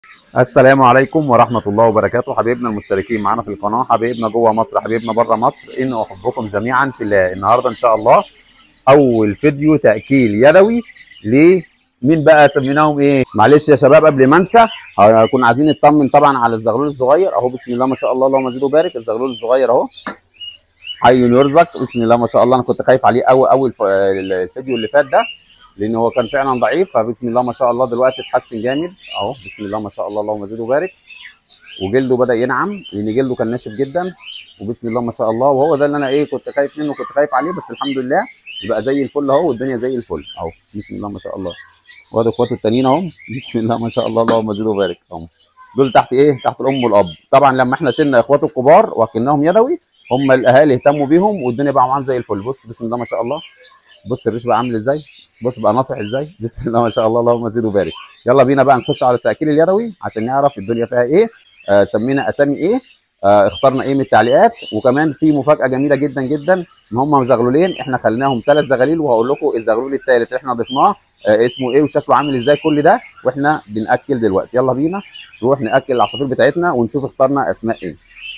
السلام عليكم ورحمة الله وبركاته حبايبنا المشتركين معانا في القناة حبايبنا جوه مصر حبايبنا بره مصر إن أحبكم جميعا في الله النهاردة إن شاء الله أول فيديو تأكيل يدوي لمين بقى سميناهم إيه معلش يا شباب قبل ما أنسى هنكون عايزين نطمن طبعا على الزغلول الصغير أهو بسم الله ما شاء الله اللهم زيد وبارك الزغلول الصغير أهو حي يرزق بسم الله ما شاء الله أنا كنت خايف عليه قوي قوي الفيديو اللي فات ده لان هو كان فعلا ضعيف فبسم الله ما شاء الله دلوقتي اتحسن جامد اهو بسم الله ما شاء الله اللهم زد وبارك وجلده بدا ينعم لان جلده كان ناشف جدا وبسم الله ما شاء الله وهو ده اللي انا ايه كنت خايف منه كنت خايف عليه بس الحمد لله يبقى زي الفل اهو والدنيا زي الفل اهو بسم الله ما شاء الله وادي اخواته التانيين اهو بسم الله ما شاء الله اللهم زد وبارك اهو دول تحت ايه تحت الام والاب طبعا لما احنا شلنا اخواته الكبار وكلناهم يدوي هم الاهالي اهتموا بيهم والدنيا بقى معاهم زي الفل بص بسم الله ما شاء الله بص الريش بقى عامل ازاي بص بقى ناصح ازاي بسم الله ما شاء الله اللهم زد وبارك يلا بينا بقى نخش على التاكيل اليدوي عشان نعرف الدنيا فيها ايه آه سمينا اسامي ايه آه اخترنا ايه من التعليقات وكمان في مفاجاه جميله جدا جدا ان هم زغلولين احنا خليناهم ثلاث زغاليل وهقول لكم الزغلول الثالث اللي احنا ضفناه آه اسمه ايه وشكله عامل ازاي كل ده واحنا بناكل دلوقتي يلا بينا نروح ناكل العصافير بتاعتنا ونشوف اخترنا اسماء ايه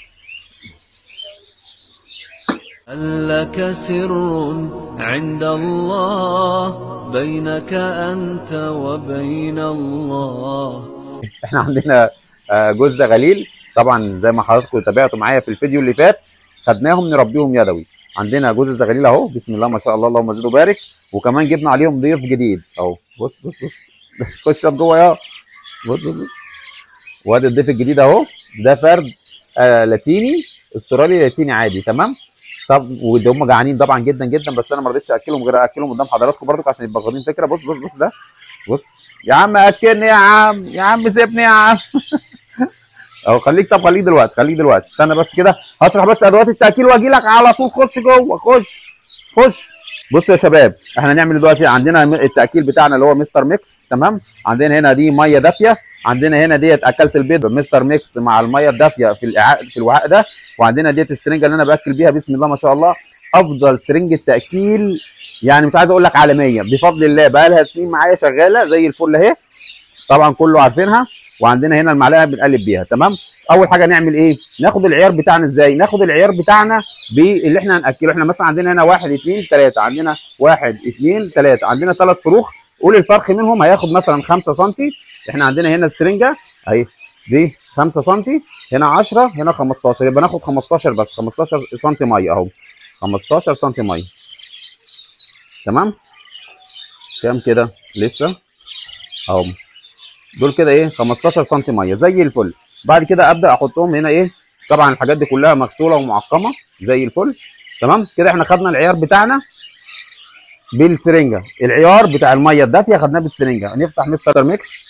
هل لك سر عند الله بينك أنت وبين الله احنا عندنا آه، جوز زغاليل طبعا زي ما حضراتكم تابعتوا معايا في الفيديو اللي فات خدناهم نربيهم يدوي عندنا جوز الزغاليل اهو بسم الله ما شاء الله اللهم زد وبارك وكمان جبنا عليهم ضيف جديد اهو بص بص بص خش جوه يا بص بص بص وادي الضيف الجديد اهو ده فرد آه لاتيني استرالي لاتيني عادي تمام طب وده هم جعانين طبعا جدا جدا بس انا ما رضيتش اكلهم غير اكلهم قدام حضراتكم برضو عشان يبقى واخدين فكره بص بص بص ده بص يا عم اكلني يا عم يا عم سيبني يا عم اهو خليك طب خليك دلوقتي خليك دلوقتي استنى بس كده هشرح بس ادوات التاكيل واجي لك على طول خش جوه خش خش بص يا شباب احنا هنعمل دلوقتي عندنا التاكيل بتاعنا اللي هو مستر ميكس تمام عندنا هنا دي ميه دافيه عندنا هنا ديت اكلت البيض مستر ميكس مع الميه الدافيه في الإعاء في الوعاء ده وعندنا ديت السرنجه اللي انا باكل بيها بسم الله ما شاء الله افضل سرنجه تاكيل يعني مش عايز اقول لك عالميه بفضل الله بقى لها سنين معايا شغاله زي الفل اهي طبعا كله عارفينها وعندنا هنا المعلقه بنقلب بيها تمام اول حاجه نعمل ايه ناخد العيار بتاعنا ازاي ناخد العيار بتاعنا باللي احنا هناكله احنا مثلا عندنا هنا واحد اثنين ثلاثه عندنا واحد اثنين ثلاثه عندنا ثلاث فروخ قول الفرخ منهم هياخد مثلا 5 سم احنا عندنا هنا السرنجه اهي دي 5 سم هنا 10 هنا 15 يبقى ناخد 15 بس 15 سم ميه اهو 15 سم ميه تمام كام كده لسه اهو دول كده ايه 15 سم ميه زي الفل بعد كده ابدا احطهم هنا ايه طبعا الحاجات دي كلها مغسوله ومعقمه زي الفل تمام كده احنا خدنا العيار بتاعنا بالسرنجه العيار بتاع الميه الدافيه خدناه بالسرنجه نفتح مستر ميكس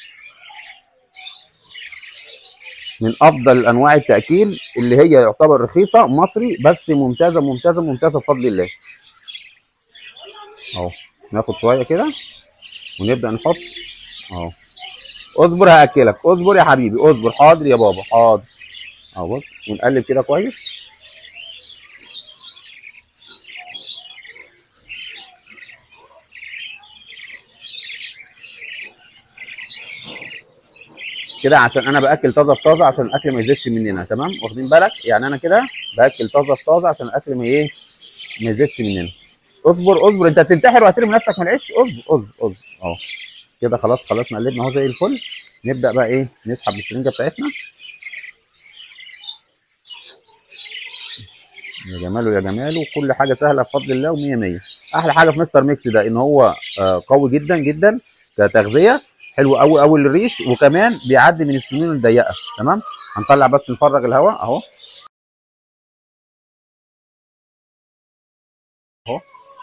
من افضل انواع التاكيل اللي هي يعتبر رخيصه مصري بس ممتازه ممتازه ممتازه بفضل الله اهو ناخد شويه كده ونبدا نحط اهو اصبر هاكلك اصبر يا حبيبي اصبر حاضر يا بابا حاضر اهو بص ونقلب كده كويس كده عشان انا باكل طازه في طازه عشان الاكل ما يزيدش مننا تمام واخدين بالك يعني انا كده باكل طازه في طازه عشان الاكل ما ايه ما يزيدش مننا اصبر اصبر انت هتنتحر وهترمي نفسك من العيش اصبر اصبر اصبر اهو كده خلاص خلاص قلبنا اهو زي الفل نبدا بقى ايه نسحب السرنجه بتاعتنا يا جماله يا جماله كل حاجه سهله بفضل الله و100 100 احلى حاجه في مستر ميكس ده ان هو آه قوي جدا جدا كتغذيه حلو قوي قوي للريش وكمان بيعدي من السنين الضيقه تمام هنطلع بس نفرغ الهواء اهو اهو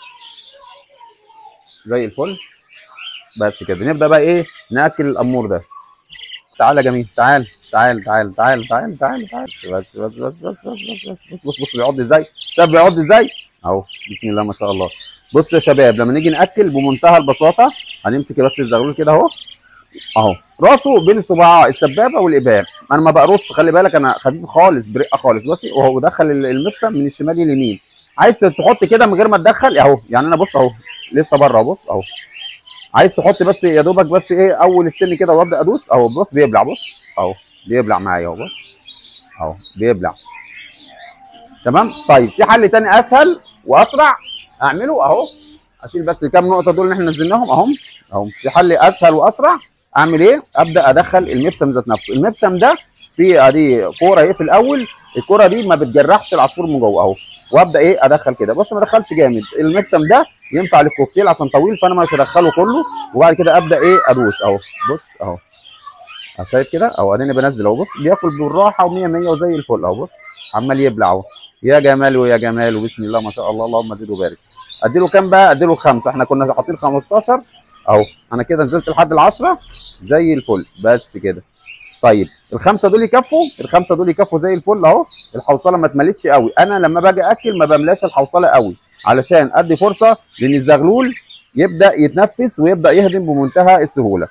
زي الفل بس كده نبدا بقى ايه ناكل الامور ده تعال يا جميل تعال تعال تعال تعال تعال تعال تعال بس بس بس بس بس بس بس بص بص بص بيعض ازاي شايف بيعض ازاي اهو بسم الله ما شاء الله بص يا شباب لما نيجي ناكل بمنتهى البساطه هنمسك بس الزغلول كده اهو اهو راسه بين الصباع السبابه والابهام انا ما بقرص خلي بالك انا خفيف خالص برقه خالص بص وهو دخل المبسم من الشمال لليمين عايز تحط كده من غير ما تدخل اهو يعني انا بص اهو لسه بره بص اهو عايز تحط بس يا دوبك بس ايه اول السن كده وابدا ادوس اهو بص بيبلع بص اهو بيبلع معايا اهو بص اهو بيبلع تمام طيب في حل تاني اسهل واسرع اعمله اهو اشيل بس الكام نقطه دول اللي احنا نزلناهم اهم اهو في حل اسهل واسرع اعمل ايه ابدا ادخل المبسم ذات نفسه المبسم ده في ادي كوره ايه في الاول الكوره دي ما بتجرحش العصفور من جوه اهو وابدا ايه ادخل كده بص ما ادخلش جامد المبسم ده ينفع للكوكتيل عشان طويل فانا مش هدخله كله وبعد كده ابدا ايه ادوس اهو بص اهو شايف كده اهو اديني بنزل اهو بص بياكل بالراحه و100 100 وزي الفل اهو بص عمال يبلع اهو يا جماله يا جماله بسم الله ما شاء الله اللهم زد وبارك اديله كام بقى اديله خمسه احنا كنا حاطين 15 اهو انا كده نزلت لحد ال10 زي الفل بس كده طيب الخمسه دول يكفوا الخمسه دول يكفوا زي الفل اهو الحوصله ما اتملتش قوي انا لما باجي اكل ما بملاش الحوصله قوي علشان ادي فرصه لان الزغلول يبدا يتنفس ويبدا يهضم بمنتهى السهوله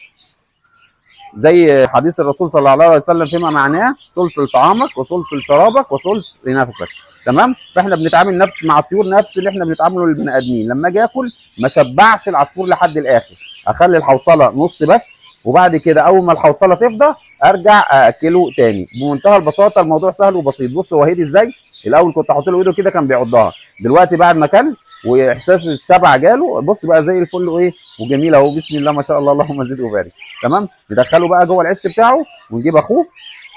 زي حديث الرسول صلى الله عليه وسلم فيما معناه سلسل طعامك وسلسل شرابك وسلس لنفسك تمام فاحنا بنتعامل نفس مع الطيور نفس اللي احنا بنتعامله للبني ادمين لما اجي اكل ما شبعش العصفور لحد الاخر اخلي الحوصله نص بس وبعد كده اول ما الحوصله تفضى ارجع ااكله تاني بمنتهى البساطه الموضوع سهل وبسيط بص هو هيدي ازاي الاول كنت احط له ايده كده كان بيعضها دلوقتي بعد ما كل واحساس الشبع جاله بص بقى زي الفل وايه وجميل اهو بسم الله ما شاء الله اللهم زد وبارك تمام ندخله بقى جوه العش بتاعه ونجيب اخوه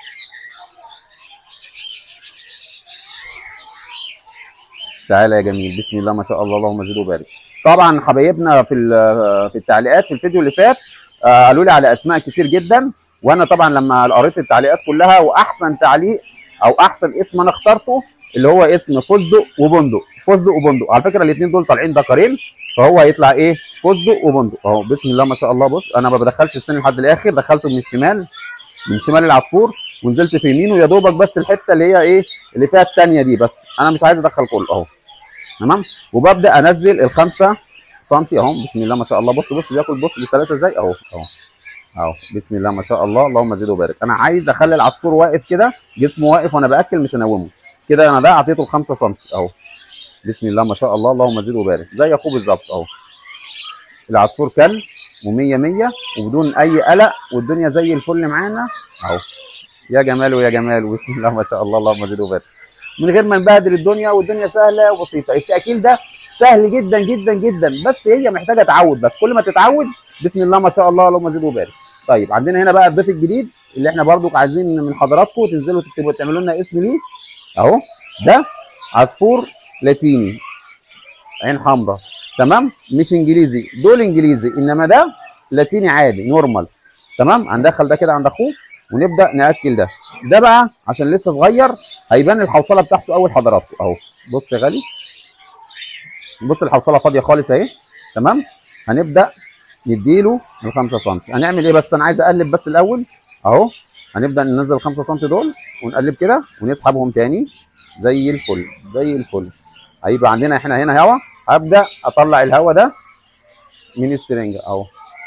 تعالى يا جميل بسم الله ما شاء الله اللهم زد وبارك طبعا حبايبنا في في التعليقات في الفيديو اللي فات آه قالوا لي على اسماء كتير جدا وانا طبعا لما قريت التعليقات كلها واحسن تعليق او احسن اسم انا اخترته اللي هو اسم فستق وبندق فستق وبندق على فكره الاثنين دول طالعين ذكرين فهو هيطلع ايه فستق وبندق اهو بسم الله ما شاء الله بص انا ما بدخلش السن لحد الاخر دخلته من الشمال من شمال العصفور ونزلت في يمينه يا دوبك بس الحته اللي هي ايه اللي فيها الثانيه دي بس انا مش عايز ادخل كله اهو تمام وببدا انزل الخمسة سم اهو بسم الله ما شاء الله بص بص بياكل بص بسلاسه ازاي اهو اهو اهو بسم الله ما شاء الله اللهم زد وبارك انا عايز اخلي العصفور واقف كده جسمه واقف وانا باكل مش انومه كده انا ده اعطيته 5 سم اهو بسم الله ما شاء الله اللهم زد وبارك زي اخوه بالظبط اهو العصفور كل و100 100 وبدون اي قلق والدنيا زي الفل معانا اهو يا جماله يا جماله بسم الله ما شاء الله اللهم زد وبارك من غير ما نبهدل الدنيا والدنيا سهله وبسيطه التاكيل ده سهل جدا جدا جدا بس هي محتاجه تعود بس كل ما تتعود بسم الله ما شاء الله اللهم زد وبارك طيب عندنا هنا بقى الضيف الجديد اللي احنا برضو عايزين من حضراتكم تنزلوا تكتبوا تعملوا لنا اسم ليه اهو ده عصفور لاتيني عين حمراء تمام مش انجليزي دول انجليزي انما ده لاتيني عادي نورمال تمام هندخل ده كده عند اخوه ونبدا ناكل ده ده بقى عشان لسه صغير هيبان الحوصله بتاعته اول حضراتكم اهو بص يا غالي بص الحوصله فاضيه خالص اهي تمام هنبدا نديله ال 5 سم هنعمل ايه بس انا عايز اقلب بس الاول اهو هنبدا ننزل ال 5 سم دول ونقلب كده ونسحبهم تاني زي الفل زي الفل هيبقى عندنا احنا هنا هوا هبدا اطلع الهوا ده من السرنجه اهو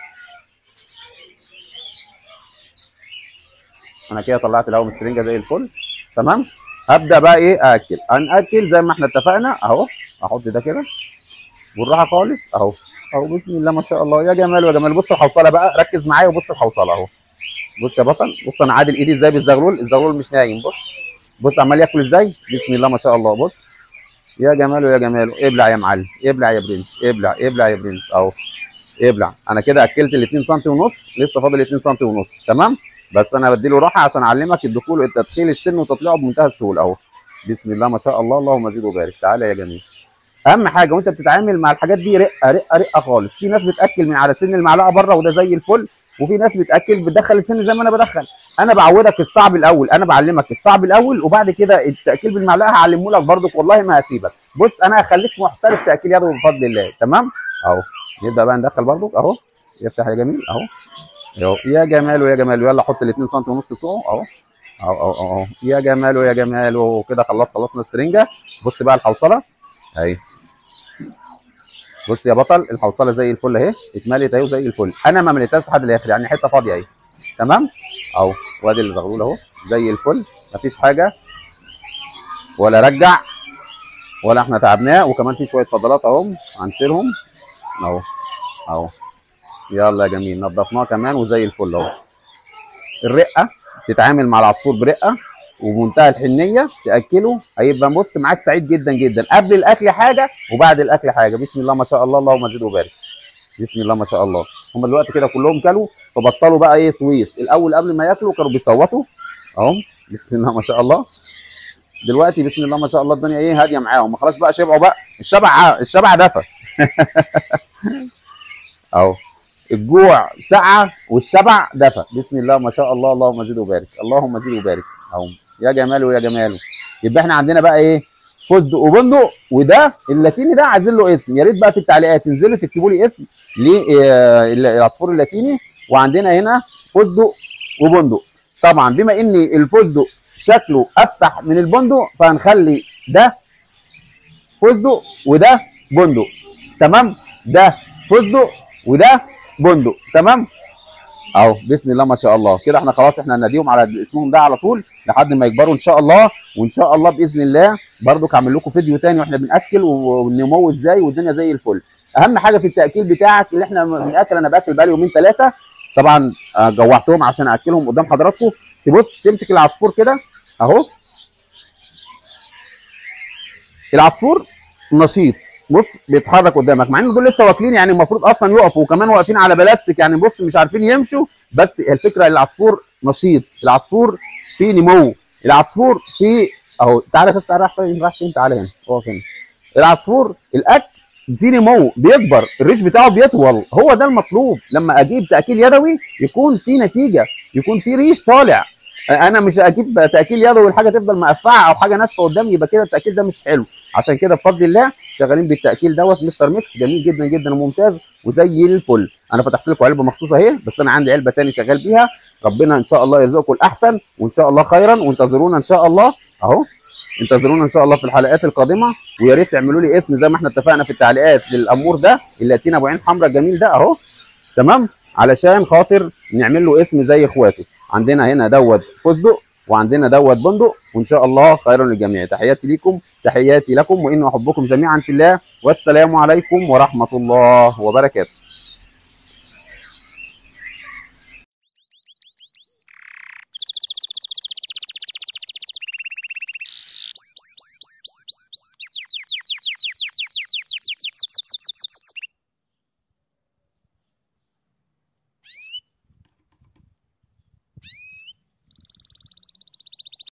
انا كده طلعت الهوا من السرنجه زي الفل تمام هبدا بقى ايه اكل هناكل زي ما احنا اتفقنا اهو احط ده كده بالراحه خالص اهو اهو بسم الله ما شاء الله يا جمال يا جمال بص الحوصله بقى ركز معايا وبص الحوصله اهو بص يا بطل بص انا عادل ايدي ازاي بالزغلول الزغلول مش نايم بص بص عمال ياكل ازاي بسم الله ما شاء الله بص يا جماله يا جماله ابلع يا معلم ابلع يا برنس ابلع ابلع يا برنس اهو ابلع انا كده اكلت ال 2 سم ونص لسه فاضل 2 سم ونص تمام بس انا بديله راحه عشان اعلمك الدخول التدخيل السن وتطلعه بمنتهى السهوله اهو بسم الله ما شاء الله اللهم زد وبارك تعالى يا جميل اهم حاجه وانت بتتعامل مع الحاجات دي رقه رقه رقه خالص في ناس بتاكل من على سن المعلقه بره وده زي الفل وفي ناس بتاكل بتدخل السن زي ما انا بدخل انا بعودك الصعب الاول انا بعلمك الصعب الاول وبعد كده التاكيل بالمعلقه هعلمه لك برضك والله ما هسيبك بص انا هخليك محترف تاكيل يدوي بفضل الله تمام اهو نبدا بقى ندخل برضك اهو يفتح يا جميل اهو اهو يا جماله يا جماله يلا حط ال 2 سم ونص بتوعه اهو اهو اهو اهو يا جماله يا جماله كده خلاص خلصنا السرنجه بص بقى الحوصله اهي بص يا بطل الحوصله زي الفل اهي اتملت اهي زي الفل انا ما مليتهاش لحد الاخر يعني حته فاضيه اهي تمام اهو وادي الزغلول اهو زي الفل مفيش حاجه ولا رجع ولا احنا تعبناه وكمان في شويه فضلات اهم هنشيلهم اهو اهو يلا يا جميل نضفناه كمان وزي الفل اهو الرقه تتعامل مع العصفور برقه وبمنتهى الحنيه تاكله هيبقى بص معاك سعيد جدا جدا قبل الاكل حاجه وبعد الاكل حاجه بسم الله ما شاء الله اللهم زد وبارك بسم الله ما شاء الله هم دلوقتي كده كلهم كلوا فبطلوا بقى ايه صويت الاول قبل ما ياكلوا كانوا بيصوتوا اهم بسم الله ما شاء الله دلوقتي بسم الله ما شاء الله الدنيا ايه هاديه معاهم خلاص بقى شبعوا بقى الشبع الشبع دفى اهو الجوع سعة والشبع دفى بسم الله ما شاء الله اللهم زد وبارك اللهم زد وبارك اهو يا جماله يا جماله يبقى احنا عندنا بقى ايه فستق وبندق وده اللاتيني ده عايزين له اسم يا ريت بقى في التعليقات تنزلوا تكتبوا لي اسم للعصفور اللاتيني وعندنا هنا فستق وبندق طبعا بما ان الفستق شكله افتح من البندق فهنخلي ده فستق وده بندق تمام ده فستق وده بندق تمام اهو بسم الله ما شاء الله كده احنا خلاص احنا هناديهم على اسمهم ده على طول لحد ما يكبروا ان شاء الله وان شاء الله باذن الله برضك هعمل لكم فيديو تاني واحنا بناكل والنمو ازاي والدنيا زي الفل اهم حاجه في التاكيل بتاعك اللي احنا بناكل انا باكل بقالي يومين ثلاثه طبعا آه، جوعتهم عشان اكلهم قدام حضراتكم تبص تمسك العصفور كده اهو العصفور نشيط بص بيتحرك قدامك مع ان دول لسه واكلين يعني المفروض اصلا يقفوا وكمان واقفين على بلاستيك يعني بص مش عارفين يمشوا بس الفكره العصفور نشيط العصفور فيه نمو العصفور فيه اهو تعالى بس تعالى راح فين راح فين تعالى هنا اقف هنا العصفور الاكل فيه نمو بيكبر الريش بتاعه بيطول هو ده المطلوب لما اجيب تاكيل يدوي يكون في نتيجه يكون في ريش طالع انا مش اجيب تاكيل يدوي والحاجه تفضل مقفعه او حاجه ناشفه قدامي يبقى كده التاكيل ده مش حلو عشان كده بفضل الله شغالين بالتاكيل دوت مستر ميكس جميل جدا جدا وممتاز وزي الفل انا فتحت لكم علبه مخصوصه اهي بس انا عندي علبه تاني شغال بيها ربنا ان شاء الله يرزقكم الاحسن وان شاء الله خيرا وانتظرونا ان شاء الله اهو انتظرونا ان شاء الله في الحلقات القادمه ويا ريت تعملوا لي اسم زي ما احنا اتفقنا في التعليقات للامور ده اللاتينا ابو عين حمراء الجميل ده اهو تمام علشان خاطر نعمل له اسم زي اخواته عندنا هنا دوت فستق وعندنا دوت بندق وان شاء الله خيرا للجميع تحياتي ليكم تحياتي لكم وان احبكم جميعا في الله والسلام عليكم ورحمه الله وبركاته